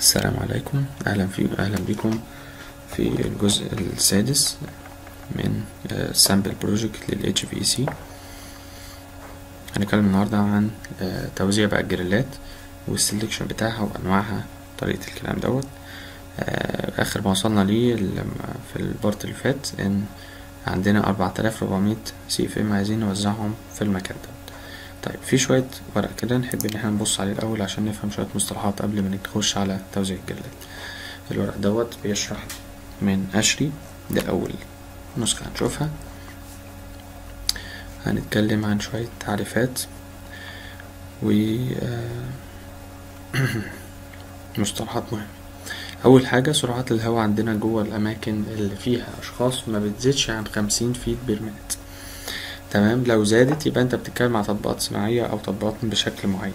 السلام عليكم اهلا في اهلا بكم في الجزء السادس من سامبل بروجكت لل HVAC هنتكلم النهارده عن آه، توزيع بقى الجريلات والسلكشن بتاعها وانواعها طريقة الكلام دوت آه، اخر ما وصلنا ليه لما في البارت اللي فات ان عندنا اربعة آلاف ربعمية سي اف ام عايزين نوزعهم في المكان دوت طيب في شوية ورق كده نحب ان احنا نبص عليه الاول عشان نفهم شوية مصطلحات قبل ما نخش على توزيع الجريلات الورق دوت بيشرح من أشري ده أول نسخة هنشوفها هنتكلم عن شوية تعريفات و آه، مصطلحات مهمة أول حاجة سرعات الهواء عندنا جوه الأماكن اللي فيها أشخاص ما بتزيدش عن خمسين فيت بير مينت تمام لو زادت يبقى أنت بتتكلم على تطبيقات صناعية أو تطبيقات بشكل معين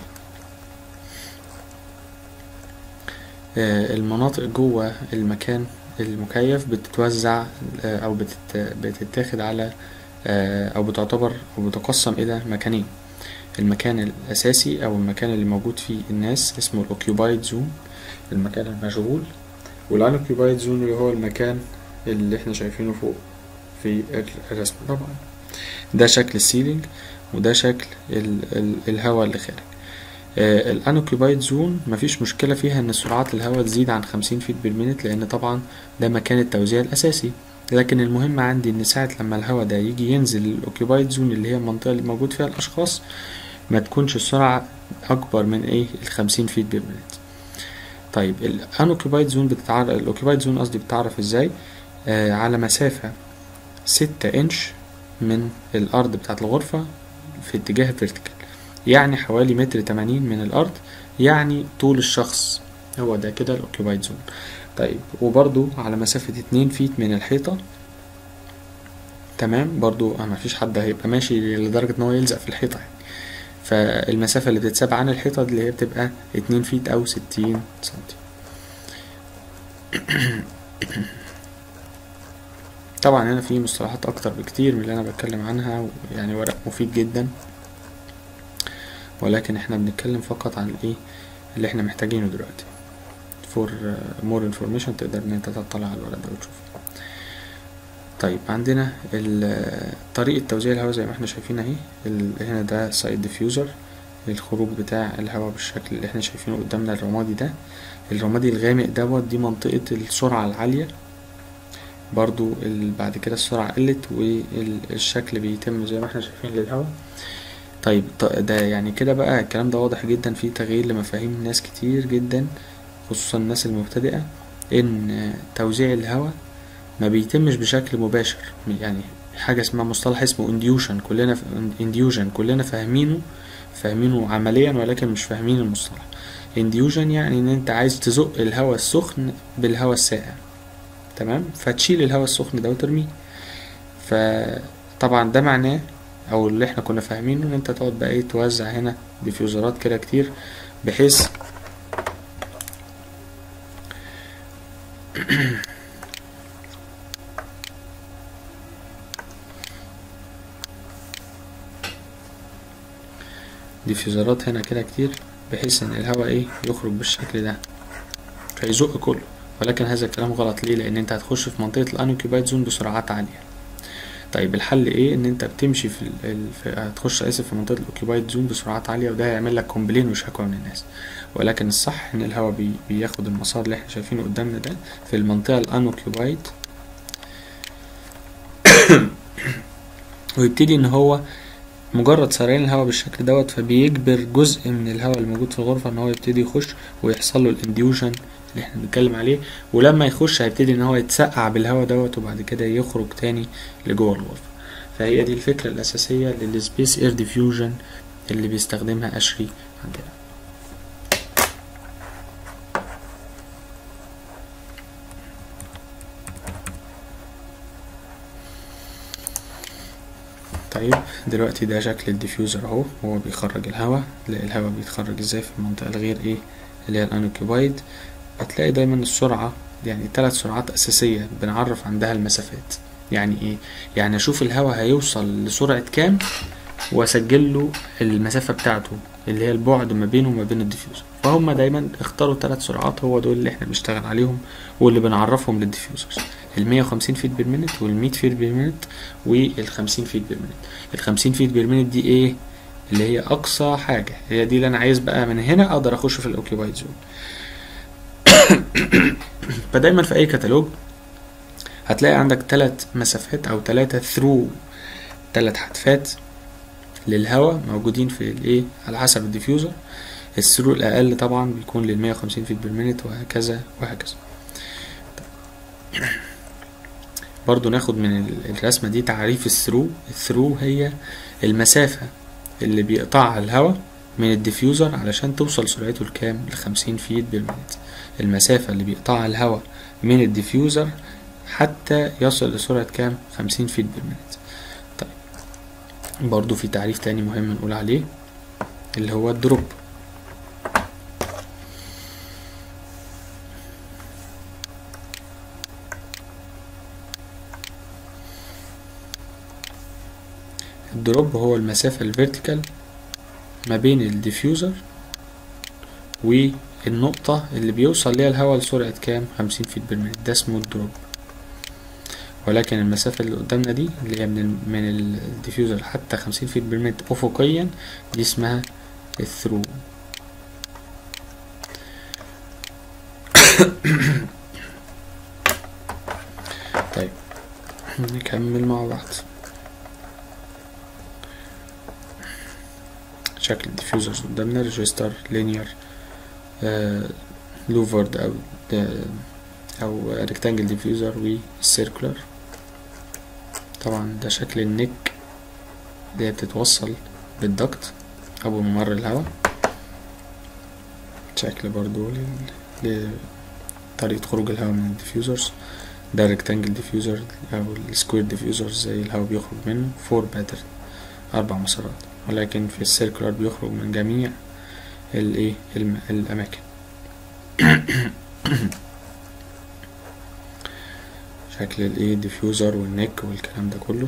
آه، المناطق جوه المكان المكيف بتتوزع آه، او بتت- بتتاخد على آه، او بتعتبر او بتقسم الى مكانين المكان الاساسي او المكان اللي موجود فيه الناس اسمه الاوكيوبايد زون المكان المشغول والانوكيوبايد زون اللي هو المكان اللي احنا شايفينه فوق في الرسم طبعا ده شكل السيلينج وده شكل ال- ال- الهواء اللي خارج الانوكيوبايد زون مفيش مشكلة فيها ان سرعات الهواء تزيد عن 50 فيت بالمينت لان طبعا ده مكان التوزيع الاساسي لكن المهم عندي ان ساعة لما الهواء ده يجي ينزل الاوكيوبايد زون اللي هي المنطقة اللي موجود فيها الاشخاص ما تكونش السرعة اكبر من ايه ال 50 فيت بالمينت طيب الانوكيوبايد زون بتتعرف الاوكيوبايد زون قصدي بتتعرف ازاي آه على مسافة ستة انش من الارض بتاعت الغرفة في اتجاه فيرتيكال يعني حوالي متر تمانين من الأرض يعني طول الشخص هو ده كده الأوكيبايد زون طيب وبرضو على مسافة اتنين فيت من الحيطة تمام برضو ما فيش حد هيبقى ماشي لدرجة ان هو يلزق في الحيطة يعني فالمسافة اللي بتتساب عن الحيطة دي اللي هي بتبقى اتنين فيت أو ستين سنتي طبعا هنا في مصطلحات أكتر بكتير من اللي أنا بتكلم عنها يعني ورق مفيد جدا ولكن احنا بنتكلم فقط عن الايه اللي احنا محتاجينه دلوقتي for uh, more information تقدر ان انت تطلع على الورق ده وتشوف طيب عندنا ال- طريقة توزيع الهواء زي ما احنا شايفين اهي ال- هنا ده سايد ديفيوزر الخروج بتاع الهواء بالشكل اللي احنا شايفينه قدامنا الرمادي ده الرمادي الغامق دوت دي منطقة السرعة العالية برضو ال- بعد كده السرعة قلت والشكل بيتم زي ما احنا شايفين للهواء طيب ط- ده يعني كده بقى الكلام ده واضح جدا فيه تغيير لمفاهيم ناس كتير جدا خصوصا الناس المبتدئة ان توزيع الهواء ما بيتمش بشكل مباشر يعني حاجة اسمها مصطلح اسمه انديوشن كلنا انديوجن كلنا فاهمينه فاهمينه عمليا ولكن مش فاهمين المصطلح انديوجن يعني ان انت عايز تزق الهواء السخن بالهواء الساقع تمام فتشيل الهواء السخن ده وترميه فطبعا ده معناه او اللي احنا كنا فاهمينه ان انت تقعد بقى ايه توزع هنا ديفيوزرات كده كتير بحيث ديفيوزرات هنا كده كتير بحيث ان الهواء ايه يخرج بالشكل ده فيزق كله ولكن هذا الكلام غلط ليه لان انت هتخش في منطقة الانوكيوبايد زون بسرعات عالية طيب الحل ايه ان انت بتمشي في, ال... ال- في هتخش اسف في منطقه الاوكيبايد زون بسرعات عاليه وده هيعمل لك كومبلين وشكوى من الناس ولكن الصح ان الهواء بي... بياخد المسار اللي احنا شايفينه قدامنا ده في المنطقه الانوكيوبايد ويبتدي ان هو مجرد سريان الهواء بالشكل دوت فبيجبر جزء من الهواء اللي موجود في الغرفه ان هو يبتدي يخش ويحصل له الانديوجن اللي احنا بنتكلم عليه ولما يخش هيبتدي ان هو يتسقع بالهواء دوت وبعد كده يخرج تاني لجوه الغرفه فهي دي الفكره الاساسيه للسبيس اير ديفيوجن اللي بيستخدمها اشري عندنا طيب دلوقتي ده شكل الديفيوزر اهو هو بيخرج الهواء تلاقي الهواء بيتخرج ازاي في المنطقة الغير ايه اللي هي الانوكيوبايد هتلاقي دايما السرعة يعني ثلاث سرعات أساسية بنعرف عندها المسافات يعني ايه يعني اشوف الهواء هيوصل لسرعة كام واسجل له المسافة بتاعته اللي هي البعد ما بينه وما بين الديفيوزر فهم دايما اختاروا ثلاث سرعات هو دول اللي احنا بنشتغل عليهم واللي بنعرفهم للديفيوزرز ال 150 فيت بير مينت وال 100 فيت بير مينت وال 50 فيت بير مينت ال 50 فيت بير مينت دي ايه اللي هي اقصى حاجه هي دي اللي انا عايز بقى من هنا اقدر اخش في الاوكيبايد زون فدايما في اي كتالوج هتلاقي عندك ثلاث مسافات او ثلاثة ثرو ثلاث حتفات للهواء موجودين في الايه على حسب الديفيوزر الثرو الاقل طبعا بيكون لل 150 فيت بير مينت وهكذا وهكذا برضو ناخد من ال- الرسمة دي تعريف الثرو الثرو هي المسافة اللي بيقطعها الهواء من الديفيوزر علشان توصل سرعته لكام لخمسين فيت بالمينت المسافة اللي بيقطعها الهواء من الديفيوزر حتى يصل لسرعة كام خمسين فيت بالمينت طيب برضو في تعريف تاني مهم نقول عليه اللي هو الدروب الدروب هو المسافة الفيرتيكال ما بين الديفيوزر والنقطة اللي بيوصل ليها الهواء لسرعة كام خمسين فيت بالمينت ده اسمه الدروب ولكن المسافة اللي قدامنا دي اللي هي من ال من الديفيوزر حتى خمسين فيت بالمينت أفقيا دي اسمها الثرو طيب نكمل مع بعض شكل الديفيوزرز قدامنا ريجستر لينير لوفرد او آه، او ريكتانجل ديفيوزر والسيركولر طبعا ده شكل النك اللي هي بتتوصل بالدكت او بممر الهواء شكل برضو لل- لطريقة خروج الهواء من الديفيوزرز ده ريكتانجل ديفيوزر او السكوير ديفيوزر زي الهواء بيخرج منه فور باترن اربع مسارات ولكن في السيركولار بيخرج من جميع الايه الم- الاماكن شكل الايه ديفيوزر والنك والكلام ده كله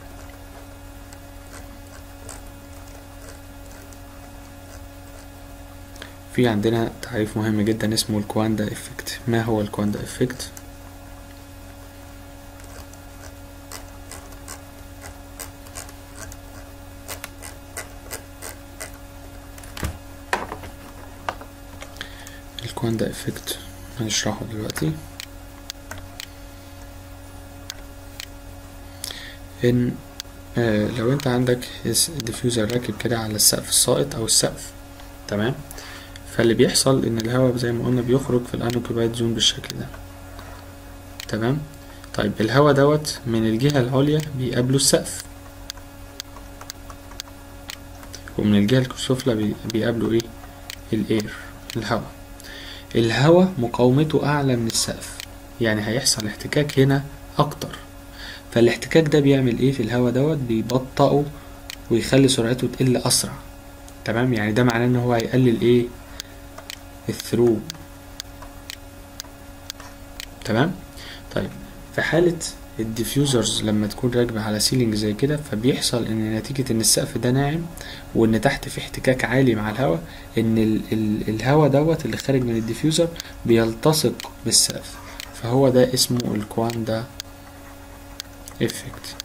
في عندنا تعريف مهم جدا اسمه الكواندا افكت ما هو الكواندا افكت الكواندا افكت هنشرحه دلوقتي ان آه لو انت عندك ديفيوزر راكب كده على السقف الساقط او السقف تمام فاللي بيحصل ان الهواء زي ما قلنا بيخرج في الانوكيبايد زون بالشكل ده تمام طيب الهواء دوت من الجهة العليا بيقابله السقف ومن الجهة السفلى بي- بيقابله ايه الاير الهواء الهواء مقاومته اعلى من السقف يعني هيحصل احتكاك هنا اكتر فالاحتكاك ده بيعمل ايه في الهواء دوت بيبطئه ويخلي سرعته تقل اسرع تمام يعني ده معناه ان هو هيقلل ايه الثرو تمام طيب في حالة الديفيوزرز لما تكون راكبة على سيلينج زي كده فبيحصل ان نتيجة ان السقف ده ناعم وان تحت في احتكاك عالي مع الهواء ان ال ال الهواء دوت اللي خارج من الديفيوزر بيلتصق بالسقف فهو ده اسمه الكواندا افكت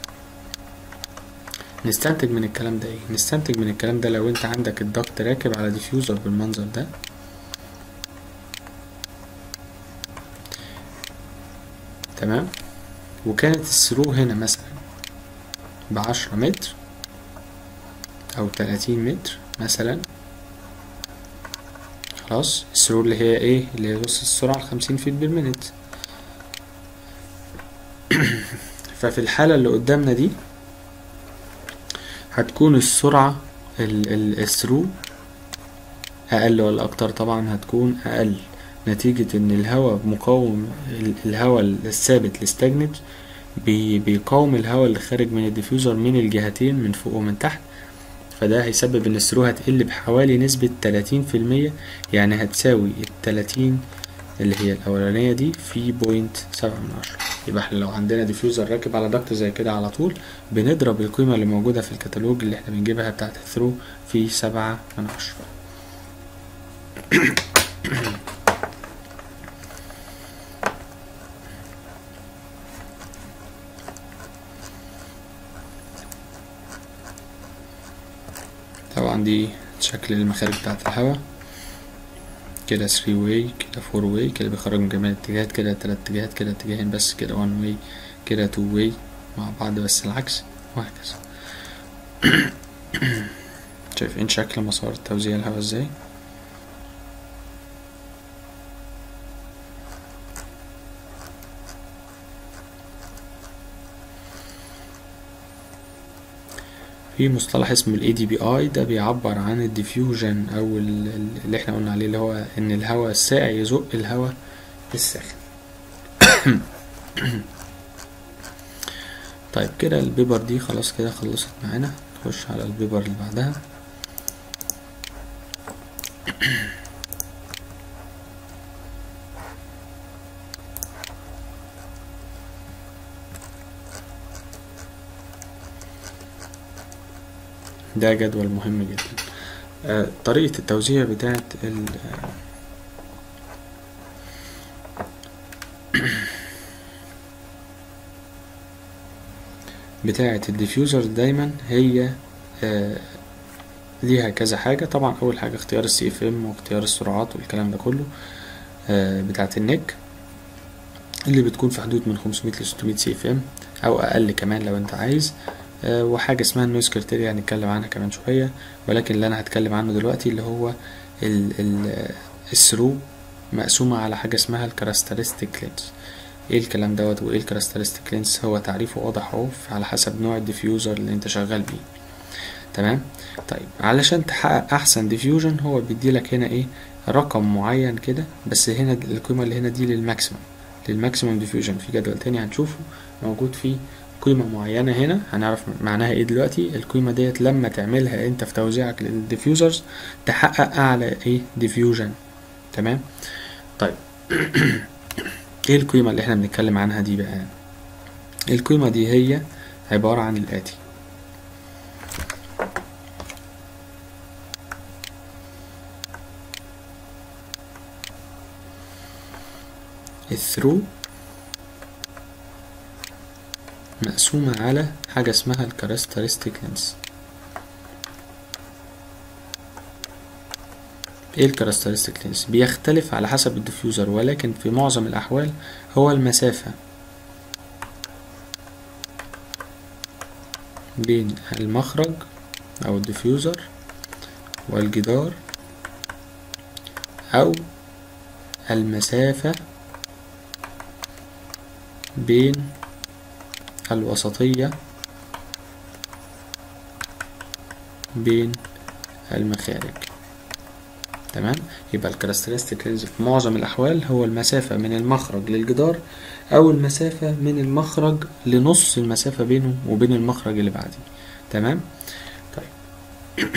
نستنتج من الكلام ده ايه نستنتج من الكلام ده لو انت عندك الضغط راكب على ديفيوزر بالمنظر ده تمام وكانت الثرو هنا مثلا بعشرة متر او تلاتين متر مثلا خلاص الثرو اللي هي ايه اللي هي وصل السرعة الخمسين فيت بالمينت ففي الحالة اللي قدامنا دي هتكون السرعة ال- ال- الثرو أقل ولا أكتر طبعا هتكون أقل نتيجة إن الهواء مقاوم ال- الهواء الثابت الستاجنت بي- بيقاوم الهواء اللي خارج من الديفيوزر من الجهتين من فوق ومن تحت فده هيسبب إن الثرو هتقل بحوالي نسبة تلاتين في المية يعني هتساوي التلاتين اللي هي الأولانية دي في بوينت سبعة من عشرة يبقى احنا لو عندنا ديفيوزر راكب على دكت زي كده على طول بنضرب القيمة اللي موجودة في الكتالوج اللي احنا بنجيبها بتاعت الثرو في سبعة من عشرة طبعا دي شكل المخارج بتاعة الهواء كده 3 واي كده 4 واي كده بيخرج من جميع الاتجاهات كده تلات اتجاهات كده اتجاهين بس كده 1 واي كده 2 واي مع بعض بس العكس وهكذا شايفين شكل مسار توزيع الهواء ازاي في مصطلح اسمه ال ADPI ده بيعبر عن الديفيوجن او ال- ال- اللي احنا قلنا عليه اللي هو ان الهواء الساقع يزق الهواء الساخن طيب كده البيبر دي خلاص كده خلصت معانا نخش على البيبر اللي بعدها ده جدول مهم جدا آه، طريقة التوزيع بتاعت ال بتاعة الديفيوزر دايما هي آه، ليها كذا حاجة طبعا أول حاجة اختيار السي اف ام واختيار السرعات والكلام ده كله آه، بتاعة النك اللي بتكون في حدود من 500 ل 600 سي اف ام أو أقل كمان لو أنت عايز آه، وحاجة اسمها النويز كريتيريا هنتكلم عنها كمان شوية ولكن اللي أنا هتكلم عنه دلوقتي اللي هو ال ال الثرو مقسومة على حاجة اسمها الكاركترستيك لينس ايه الكلام دوت وايه الكاركترستيك لينس هو تعريفه واضح اهو على حسب نوع الديفيوزر اللي انت شغال بيه تمام طيب علشان تحقق احسن ديفيوجن هو بيديلك هنا ايه رقم معين كده بس هنا القيمة اللي هنا دي للماكسيمم للماكسيمم ديفيوجن في جدول تاني هنشوفه موجود فيه قيمة معينة هنا هنعرف معناها ايه دلوقتي القيمة ديت لما تعملها انت في توزيعك للديفيوزرز تحقق اعلى ايه ديفيوجن تمام طيب ايه القيمة اللي احنا بنتكلم عنها دي بقى القيمة دي هي عبارة عن الآتي الثرو مقسومة على حاجة اسمها الكاركترستيك لينس ايه الكاركترستيك لينس بيختلف على حسب الديفيوزر ولكن في معظم الأحوال هو المسافة بين المخرج أو الديفيوزر والجدار أو المسافة بين الوسطية بين المخارج تمام يبقى الكاركترستيك لينز في معظم الأحوال هو المسافة من المخرج للجدار أو المسافة من المخرج لنص المسافة بينه وبين المخرج اللي بعديه تمام طيب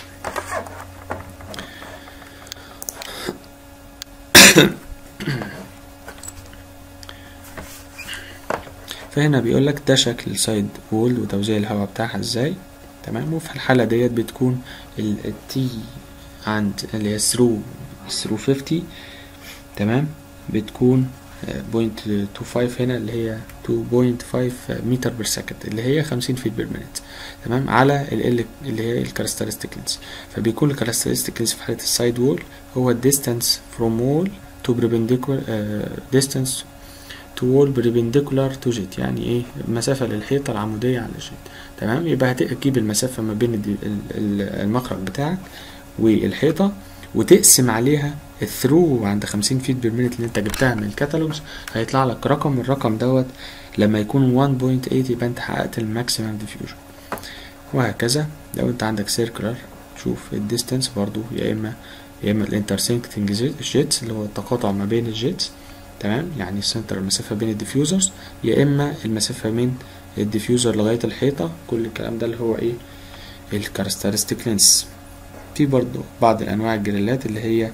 فهنا بيقول لك ده شكل السايد وول وتوزيع الهواء بتاعها ازاي تمام وفي الحالة ديت بتكون التي عند اللي هي ثرو ثرو 50 تمام بتكون بوينت تو فايف هنا اللي هي 2.5 متر بير سكند اللي هي 50 فيت بير مينيت تمام على ال اللي هي الكاركترستيك لينس فبيكون الكاركترستيك لينس في حالة السايد وول هو الديستانس فروم وول تو perpendicular ديستانس تو وول بريبنديكولار تو جيت يعني ايه مسافة للحيطة العمودية على الجيت تمام يبقى هتجيب المسافة ما بين المخرج بتاعك والحيطة وتقسم عليها الثرو عند 50 فيت بير مينيت اللي انت جبتها من الكتالوجز هيطلع لك رقم الرقم دوت لما يكون 1.8 يبقى انت حققت الماكسيمم ديفيوجن وهكذا لو انت عندك سيركلر شوف الديستانس برضو يا اما يا اما الانترسينكتنج جيتس اللي هو التقاطع ما بين الجيتس تمام يعني السنتر المسافة بين الديفيوزرز يا اما المسافة من الديفيوزر لغاية الحيطة كل الكلام ده اللي هو ايه الكاركترستيك لينس في برضو بعض الانواع الجريلات اللي هي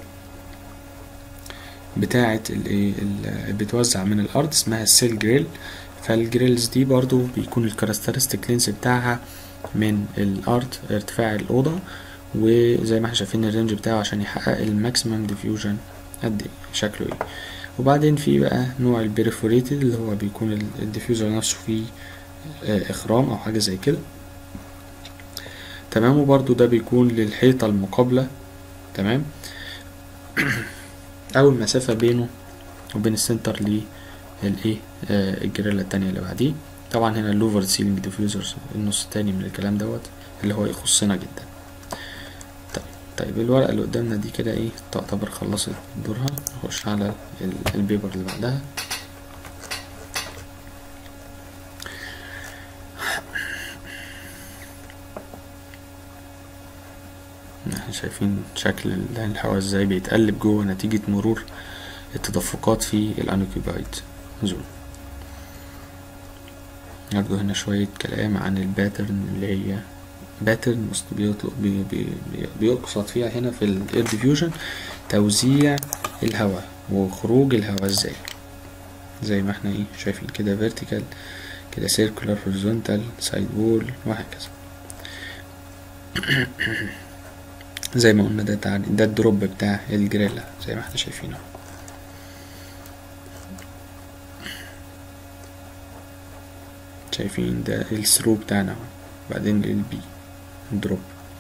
بتاعة اللي بتوزع من الارض اسمها السيل جريل فالجريلز دي برضو بيكون الكاركترستيك لينس بتاعها من الارض ارتفاع الاوضة وزي ما احنا شايفين الرينج بتاعه عشان يحقق الماكسيمم ديفيوجن قد ايه شكله ايه وبعدين في بقى نوع البريفوريتد اللي هو بيكون الديفيوزر نفسه فيه آه، اخرام او حاجه زي كده تمام وبرضو ده بيكون للحيطه المقابله تمام او المسافه بينه وبين السنتر للايه آه، الجريلا التانية اللي بعديه طبعا هنا اللوفر سيلينج ديفيوزرز النص التاني من الكلام دوت اللي هو يخصنا جدا طيب طيب الورقة اللي قدامنا دي كده ايه تعتبر خلصت دورها نخش على ال- البيبر اللي بعدها احنا شايفين شكل ال- الهواء ازاي بيتقلب جوه نتيجة مرور التدفقات في الانوكيبايد زون برضه هنا شوية كلام عن الباترن اللي هي باترن بيطلق بي بي بي بيقصد فيها هنا في الاير ديفيوجن توزيع الهواء وخروج الهواء ازاي زي ما احنا ايه شايفين كده فيرتيكال كده سيركولار هوريزونتال سايد وول وهكذا زي ما قلنا ده تع- ده الدروب بتاع الجريلا زي ما احنا شايفينه شايفين ده الثرو بتاعنا اهو. بعدين البي دروب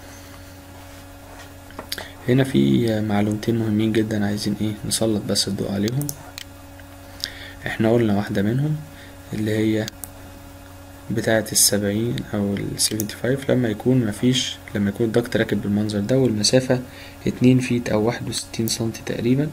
هنا في معلومتين مهمين جدا عايزين ايه نسلط بس الضوء عليهم احنا قلنا واحدة منهم اللي هي بتاعة السبعين او السيفنتي فايف لما يكون مفيش لما يكون الضغط راكب بالمنظر ده والمسافة اتنين فيت او واحد وستين سنتي تقريبا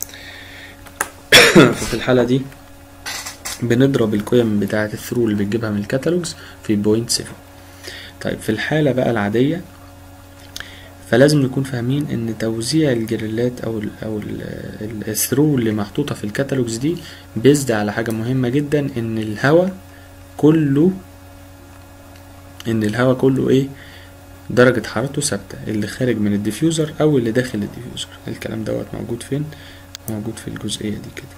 ففي الحالة دي بنضرب القيم بتاعة الثرو اللي بتجيبها من الكتالوجز في بوينت سيفن طيب في الحالة بقى العادية فلازم نكون فاهمين ان توزيع الجريلات او ال او ال- ال- الثرو اللي محطوطة في الكتالوجز دي بيزد على حاجة مهمة جدا ان الهواء كله ان الهواء كله ايه درجة حرارته ثابتة اللي خارج من الديفيوزر او اللي داخل الديفيوزر الكلام دوت موجود فين موجود في الجزئية دي كده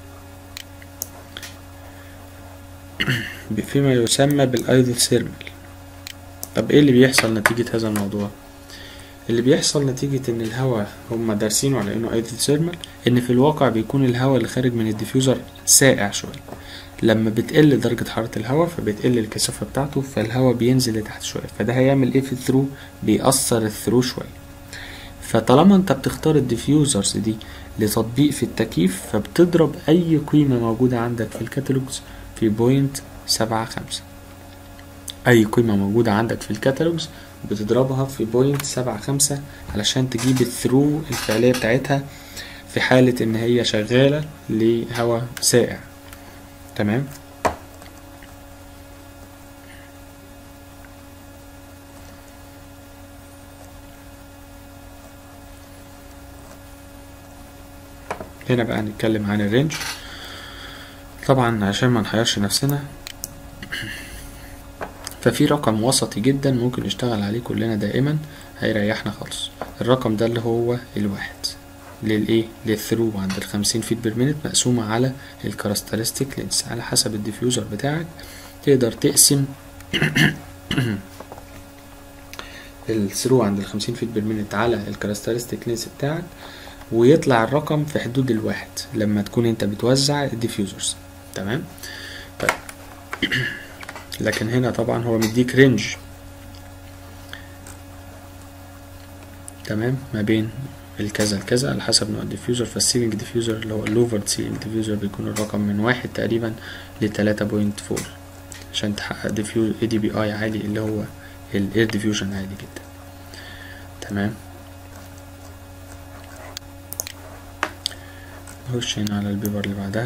فيما يسمى بالايدل ثيرمال طب ايه اللي بيحصل نتيجة هذا الموضوع اللي بيحصل نتيجة ان الهواء هم دارسينه على انه ايدل ثيرمال ان في الواقع بيكون الهواء اللي خارج من الديفيوزر ساقع شوية لما بتقل درجة حرارة الهواء فبتقل الكثافة بتاعته فالهواء بينزل لتحت شوية فده هيعمل ايه في الثرو بيأثر الثرو شوية فطالما انت بتختار الديفيوزرز دي لتطبيق في التكييف فبتضرب اي قيمة موجودة عندك في الكتالوجز في بوينت سبعة خمسة اي قيمة موجودة عندك في الكتالوجز بتضربها في بوينت سبعة خمسة علشان تجيب الثرو الفعلية بتاعتها في حالة ان هي شغالة لهواء ساقع تمام هنا بقى هنتكلم عن الرينج طبعا عشان ما نحيرش نفسنا ففي رقم وسطي جدا ممكن نشتغل عليه كلنا دائما هيريحنا خالص الرقم ده اللي هو الواحد للايه للثرو عند الخمسين فيت بير مينت مقسومة على الكارسترستيك لينس على حسب الديفيوزر بتاعك تقدر تقسم الثرو عند الخمسين فيت بير مينت على الكارسترستيك لينس بتاعك ويطلع الرقم في حدود الواحد لما تكون انت بتوزع الديفيوزرز تمام طيب لكن هنا طبعا هو مديك رينج تمام ما بين الكذا الكذا على حسب نوع الديفيوزر فالسيلينج ديفيوزر اللي هو اللوفرد سيلينج ديفيوزر بيكون الرقم من واحد تقريبا لتلاتة بوينت فور عشان تحقق ديفيوز اي دي بي اي عالي اللي هو الاير ديفيوجن عالي جدا تمام نخش هنا على البيبر اللي بعدها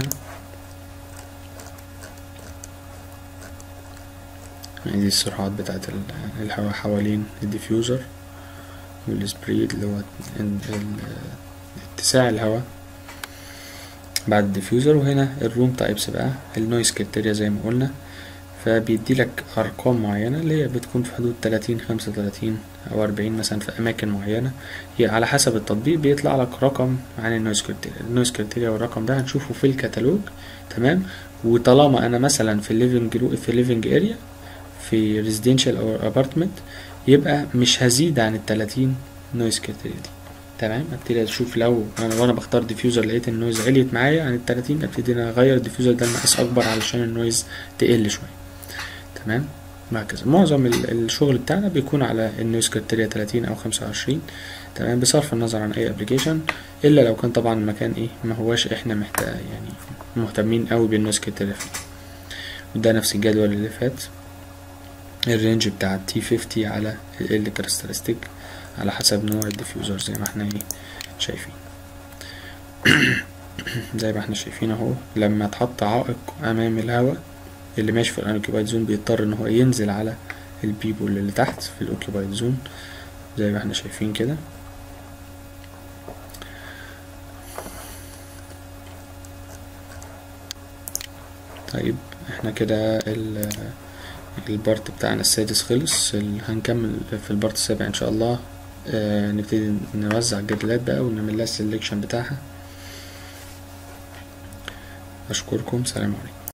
دي السرعات بتاعت ال- الهواء حوالين الديفيوزر والسبريد اللي هو ال- ال- اتساع الهواء بعد الديفيوزر وهنا الروم تايبس بقى النويز كريتيريا زي ما قلنا فبيدي لك ارقام معينه اللي هي بتكون في حدود 30 35 او 40 مثلا في اماكن معينه هي على حسب التطبيق بيطلع لك رقم عن النويز كريتيريا النويز كريتيريا والرقم ده هنشوفه في الكتالوج تمام وطالما انا مثلا في الليفنج رو في الليفنج اريا في ريزيدنشال او ابارتمنت يبقى مش هزيد عن ال 30 النويز كريتيريا دي تمام ابتدي اشوف لو انا وانا بختار ديفيوزر لقيت النويز عليت معايا عن ال 30 ابتدي انا اغير الديفيوزر ده لمقاس اكبر علشان النويز تقل شويه تمام وهكذا معظم ال- الشغل بتاعنا بيكون على النويز كريتيريا 30 او 25 تمام بصرف النظر عن اي ابلكيشن الا لو كان طبعا المكان ايه ما هواش احنا محتاج يعني مهتمين قوي بالنويز كريتيريا فيه وده نفس الجدول اللي فات الرينج بتاع تي 50 على ال كاركترستيك على حسب نوع الديفيوزر زي ما احنا ايه شايفين زي ما احنا شايفين اهو لما تحط عائق امام الهواء اللي ماشي في الاوكيبايد زون بيضطر ان هو ينزل على البيبول اللي تحت في الاوكيبايد زون زي ما احنا شايفين كده طيب احنا كده ال البارت بتاعنا السادس خلص ال- هنكمل في البارت السابع ان شاء الله آه نبتدي نوزع الجدولات بقى ونعمل لها السلكشن بتاعها اشكركم سلام عليكم